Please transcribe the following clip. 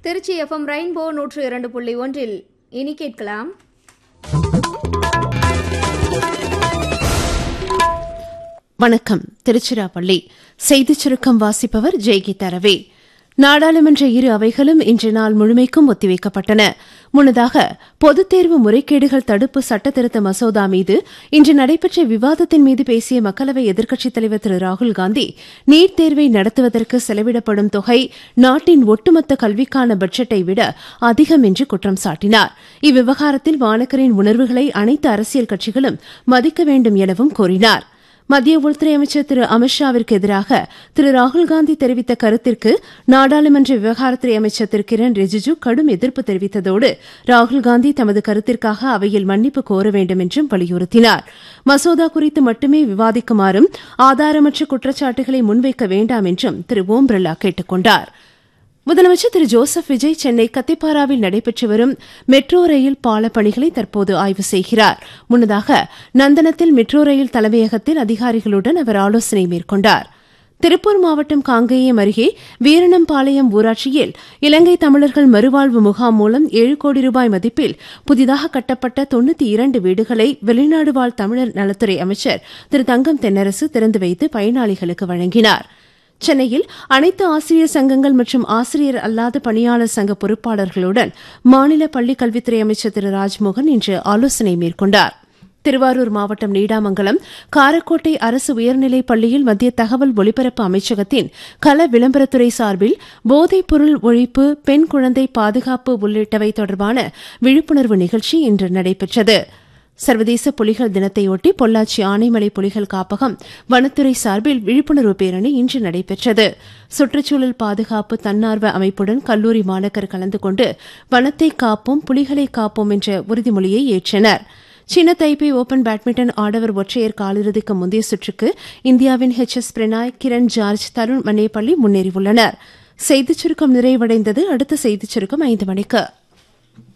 Trichy FM rainbow நூற்று இரண்டு புள்ளி ஒன்றில் இனி கேட்கலாம் வணக்கம் திருச்சிராப்பள்ளி செய்திச் சுருக்கம் வாசிப்பவர் ஜெய்கீதா ரவி நாடாளுமன்ற இரு அவைகளும் இன்று நாள் முழுமைக்கும் ஒத்திவைக்கப்பட்டன முன்னதாக பொதுத் தேர்வு முறைகேடுகள் தடுப்பு சட்டத்திருத்த மசோதா மீது இன்று நடைபெற்ற விவாதத்தின் மீது பேசிய மக்களவை எதிர்க்கட்சித் தலைவர் திரு ராகுல் காந்தி நீட் தேர்வை நடத்துவதற்கு செலவிடப்படும் தொகை நாட்டின் ஒட்டுமொத்த கல்விக்கான பட்ஜெட்டை விட அதிகம் என்று குற்றம் சாட்டினார் இவ்விவகாரத்தில் மாணக்கரின் உணர்வுகளை அனைத்து அரசியல் கட்சிகளும் மதிக்க வேண்டும் எனவும் கூறினார் மத்திய உள்துறை அமைச்சர் திரு அமித்ஷாவிற்கு எதிராக திரு ராகுல்காந்தி தெரிவித்த கருத்திற்கு நாடாளுமன்ற விவகாரத்துறை அமைச்சர் திரு கிரண் ரிஜிஜு கடும் எதிர்ப்பு தெரிவித்ததோடு ராகுல்காந்தி தமது கருத்திற்காக அவையில் மன்னிப்பு கோர வேண்டும் என்றும் வலியுறுத்தினார் மசோதா குறித்து மட்டுமே விவாதிக்குமாறும் ஆதாரமற்ற குற்றச்சாட்டுகளை முன்வைக்க வேண்டாம் என்றும் திரு ஓம் பிர்லா கேட்டுக் கொண்டாா் முதலமைச்சர் திரு ஜோசப் விஜய் சென்னை கத்திப்பாராவில் நடைபெற்று வரும் மெட்ரோ ரயில் பால பணிகளை தற்போது ஆய்வு செய்கிறார் முன்னதாக நந்தனத்தில் மெட்ரோ ரயில் தலைமையகத்தில் அதிகாரிகளுடன் அவர் ஆலோசனை மேற்கொண்டார் திருப்பூர் மாவட்டம் காங்கேயம் அருகே வீரணம்பாளையம் ஊராட்சியில் இலங்கை தமிழர்கள் மறுவாழ்வு முகாம் மூலம் ஏழு கோடி ரூபாய் மதிப்பில் புதிதாக கட்டப்பட்ட தொண்ணூத்தி இரண்டு வீடுகளை வெளிநாடு வாழ் தமிழர் நலத்துறை அமைச்சர் திரு தங்கம் தென்னரசு திறந்து வைத்து பயனாளிகளுக்கு வழங்கினாா் சென்னையில் அனைத்து ஆசிரியர் சங்கங்கள் மற்றும் ஆசிரியர் அல்லாத பணியாளர் சங்க பொறுப்பாளர்களுடன் மாநில பள்ளிக் கல்வித்துறை அமைச்சர் திரு ராஜ்மோகன் இன்று ஆலோசனை மேற்கொண்டார் திருவாரூர் மாவட்டம் நீடாமங்கலம் காரக்கோட்டை அரசு உயர்நிலைப் பள்ளியில் மத்திய தகவல் ஒலிபரப்பு அமைச்சகத்தின் கல விளம்பரத்துறை சார்பில் போதைப் பொருள் ஒழிப்பு பெண் குழந்தை பாதுகாப்பு உள்ளிட்டவை தொடர்பான விழிப்புணர்வு நிகழ்ச்சி இன்று நடைபெற்றது சர்வதேச புலிகள் தினத்தையொட்டி பொள்ளாச்சி ஆனைமலை புலிகள் காப்பகம் வனத்துறை சார்பில் விழிப்புணர்வு பேரணி இன்று நடைபெற்றது சுற்றுச்சூழல் பாதுகாப்பு தன்னார்வ அமைப்புடன் கல்லூரி மாணக்கர் கலந்து கொண்டு வனத்தை காப்போம் புலிகளை காப்போம் என்ற உறுதிமொழியை ஏற்றனர் சீன தைப்பே ஓபன் பேட்மிண்டன் ஆடவர் ஒற்றையர் காலிறுதிக்கு முந்தைய சுற்றுக்கு இந்தியாவின் ஹெச் எஸ் பிரணாய் கிரண் ஜார்ஜ் தருண் மனேபள்ளி முன்னேறியுள்ளனர் செய்திச் சுருக்கம் நிறைவடைந்தது அடுத்த செய்திச் சுருக்கம் ஐந்து மணிக்கு